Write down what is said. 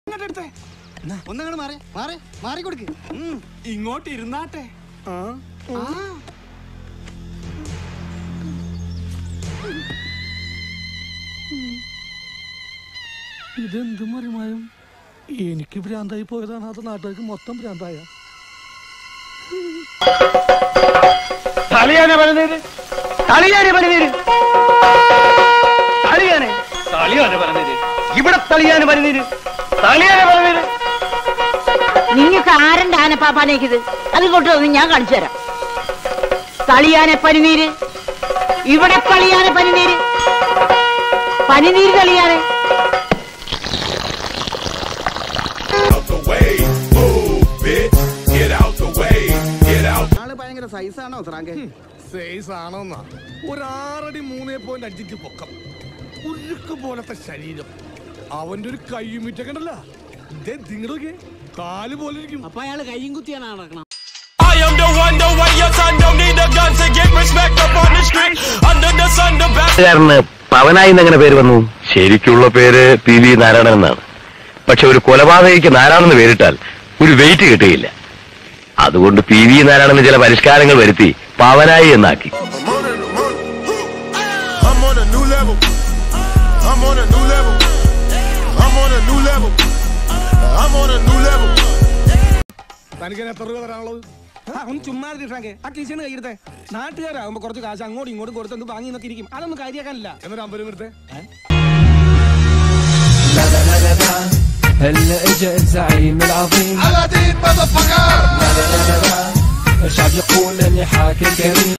ഇങ്ങോട്ടെടുത്തേ ഒന്നങ്ങട് മാറി മാറി മാറി കൊടുക്ക് ഉം. ഇങ്ങോട്ട് ഇരുന്നാട്ടെ ആ. ഇതെന്ത് മറിമായും എനിക്ക് ഭ്രാന്തായി പോയതാണ് അത് നാട്ടുകാർക്ക് മൊത്തം ഭ്രാന്തായ തളിയാനെ പറഞ്ഞത് തളിയാനെ പറഞ്ഞത് തളിയാനെ തളിയാനെ പറഞ്ഞത് ഇവിടെ തളിയാനെ പറഞ്ഞത് തളിയാനെ പറഞ്ഞത് നിങ്ങൾക്ക് ആരന്റെ ആനപ്പാപ്പാനേക്കിത് അതിങ്ങോട്ട് വന്ന് ഞാൻ കാണിച്ചു തരാം തളിയാനെ പനിനീര് ഇവിടെ കളിയാനെ പനിനീര് പനിനീര് കളിയാനെ out the way. Move, bitch. Get out the way. Get out. ആള് ഭയങ്കര സൈസാണോ സ്രാങ്കെ സൈസ് ആണോന്നാ ഒരാറടി മൂന്നേ പോയിന്റ് അഞ്ചിഞ്ച് പൊക്കം ഉരുക്ക് പോലത്തെ ശരീരം അവന്റെ ഒരു കയ്യുമിറ്റൊക്കെ ഉണ്ടല്ലോ നിങ്ങളൊക്കെ കാല് പോലെ ഇരിക്കും അപ്പൊ അയാള് കയ്യും കുത്തിയാണ് നടക്കണം I am the one, the way your son don't need a gun to get respect up on the street. Under the sun, the best. കാരന് പവനായി എങ്ങനെ പേര് വന്നു ശരിക്കുള്ള പേര് പി വി നാരായണൻ എന്നാണ് പക്ഷെ ഒരു കൊലപാതകയ്ക്ക് നാരായണെന്ന് പേരിട്ടാൽ ഒരു വെയിറ്റ് കിട്ടുകയില്ല അതുകൊണ്ട് പി വി നാരായണന് ചില പരിഷ്കാരങ്ങൾ വരുത്തി പവനായി എന്നാക്കി I'm on a new level. I'm on a new level. I'm on a new level. I'm on a new level. തനിക്ക് എത്ര രൂപ തരാനുള്ളത് ആ, ഒന്ന് ചുമ്മാ ഫ്രാങ്കെ ആ കിച്ചണ് കയ്യെടുത്തേ നാട്ടുകാരാകുമ്പോ കുറച്ച് കാശ് അങ്ങോട്ടും ഇങ്ങോട്ടും കൊടുത്തൊന്ന് വാങ്ങി നോക്കി ഇരിക്കും അതൊന്നും കാര്യാക്കാനില്ല എന്നൊരു അമ്പത് രൂപ എടുത്തേ هلا اجا الزعيم العظيم Aladdin, motherfucker. الشعب يقول اني حاكم كريم